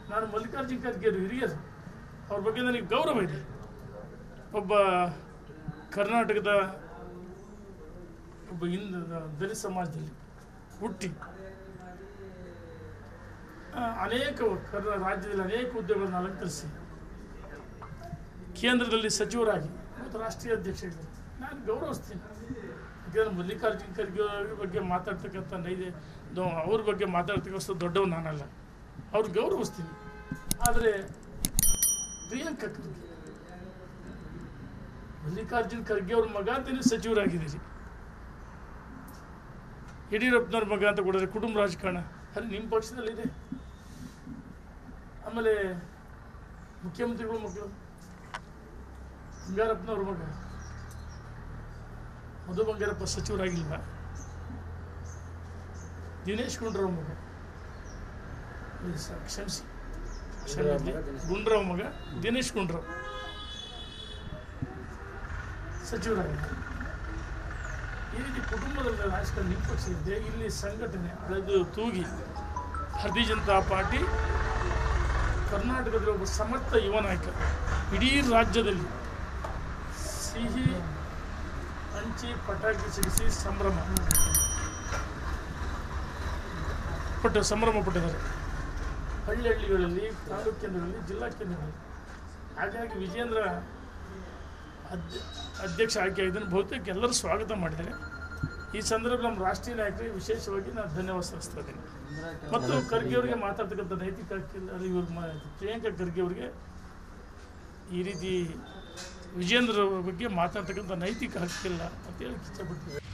ನಾನು ಮಲ್ಲಿಕಾರ್ಜುನ್ ಖರ್ಗೆ ಅವರು ಹಿರಿಯರು ಅವ್ರ ಬಗ್ಗೆ ನನಗೆ ಗೌರವ ಇದೆ ಒಬ್ಬ ಕರ್ನಾಟಕದ ಒಬ್ಬ ಹಿಂದ ದಲಿತ ಸಮಾಜದಲ್ಲಿ ಹುಟ್ಟಿ ಆ, ಅನೇಕ ಕರ್ನಾ ರಾಜ್ಯದಲ್ಲಿ ಅನೇಕ ಹುದ್ದೆಗಳನ್ನು ಅಲಂಕರಿಸಿ ಕೇಂದ್ರದಲ್ಲಿ ಸಚಿವರಾಗಿ ಮತ್ತು ರಾಷ್ಟ್ರೀಯ ಅಧ್ಯಕ್ಷರಾಗಿ ನಾನು ಗೌರವಿಸ್ತೀನಿ ಯಾಕಂದ್ರೆ ಮಲ್ಲಿಕಾರ್ಜುನ್ ಖರ್ಗೆ ಅವ್ರ ಬಗ್ಗೆ ಮಾತಾಡ್ತಕ್ಕಂಥ ನೈದೆ ದೊ- ಅವ್ರ ಬಗ್ಗೆ ಮಾತಾಡ್ತಕ್ಕಂಥ ದೊಡ್ಡವ ನಾನಲ್ಲ ಅವ್ರು ಗೌರವಿಸ್ತೀನಿ ಆದರೆ ಪ್ರಿಯಾಂಕ ಖರ್ಗೆ ಮಲ್ಲಿಕಾರ್ಜುನ್ ಖರ್ಗೆ ಅವ್ರ ಮಗ ಅಂತ ನೀವು ಸಚಿವರಾಗಿದ್ದೀರಿ ಯಡಿಯೂರಪ್ಪನವ್ರ ಮಗ ಅಂತ ಕೊಡಿದ್ರೆ ಕುಟುಂಬ ರಾಜಕಾರಣ ಅಲ್ಲಿ ನಿಮ್ಮ ಪಕ್ಷದಲ್ಲಿದೆ ಆಮೇಲೆ ಮುಖ್ಯಮಂತ್ರಿಗಳು ಮಕ್ಕಳು ಬಂಗಾರಪ್ಪನವ್ರ ಮಗ ಮಧು ಬಂಗಾರಪ್ಪ ಸಚಿವರಾಗಿಲ್ಲ ದಿನೇಶ್ ಗುಂಡ್ರಾವ್ ಮಗ ಇಲ್ಲಿ ಸ- ಕ್ಷಮಿಸಿ ಕ್ಷಮಿಸಿ ಗುಂಡ್ರಾವ್ ಮಗ ದಿನೇಶ್ ಗುಂಡ್ರಾವ್ ಸಚಿವರಾಗಿಲ್ಲ ಈ ರೀತಿ ಕುಟುಂಬದಲ್ಲಿ ರಾಜಕಾರಣ ನಿಮ್ಮ ಪಕ್ಷ ಇದೆ ಇಲ್ಲಿ ಸಂಘಟನೆ ಅಳೆದು ತೂಗಿ ಭಾರತೀಯ ಜನತಾ ಪಾರ್ಟಿ ಕರ್ನಾಟಕದಲ್ಲಿ ಒಬ್ಬ ಸಮರ್ಥ ಯುವ ನಾಯಕ ಇಡೀ ರಾಜ್ಯದಲ್ಲಿ ಸಿಹಿ ಹಂಚಿ ಪಟಾಕಿ ಸಿಡಿಸಿ ಸಂಭ್ರಮ ಪಟ್ಟ ಸಂಭ್ರಮ ಪಟ್ಟಿದ್ದಾರೆ ಹಳ್ಳಿ ಹಳ್ಳಿಗಳಲ್ಲಿ ತಾಲೂಕು ಕೇಂದ್ರಗಳಲ್ಲಿ ಜಿಲ್ಲಾ ಕೇಂದ್ರಗಳಲ್ಲಿ ಹಾಗಾಗಿ ವಿಜೇಂದ್ರ ಅಧ್ಯ ಅಧ್ಯಕ್ಷ ಆಯ್ಕೆ ಆಗಿದ್ದನ್ನು ಬಹುತೇಕ ಎಲ್ಲರೂ ಸ್ವಾಗತ ಮಾಡಿದ್ದಾರೆ ಈ ಸಂದರ್ಭ ನಮ್ಮ ರಾಷ್ಟ್ರೀಯ ನಾಯಕರಿಗೆ ವಿಶೇಷವಾಗಿ ನಾನು ಧನ್ಯವಾದ ಸಲ್ಲಿಸ್ತಾ ಇದ್ದೀನಿ ಮತ್ತು ಖರ್ಗೆ ಅವರಿಗೆ ಮಾತಾಡ್ತಕ್ಕಂಥ ನೈತಿಕ ಹಕ್ಕಿಲ್ಲ ಅಲ್ಲಿ ಇವ್ರ ಮಾ ಪ್ರಿಯಾಂಕಾ ಖರ್ಗೆ ಅವರಿಗೆ ಈ ರೀತಿ ವಿಜೇಂದ್ರ ಬಗ್ಗೆ ಮಾತಾಡ್ತಕ್ಕಂಥ ನೈತಿಕ ಹಕ್ಕಿಲ್ಲ ಅಂತ ಹೇಳಿ ಇಷ್ಟಪಡ್ತೀನಿ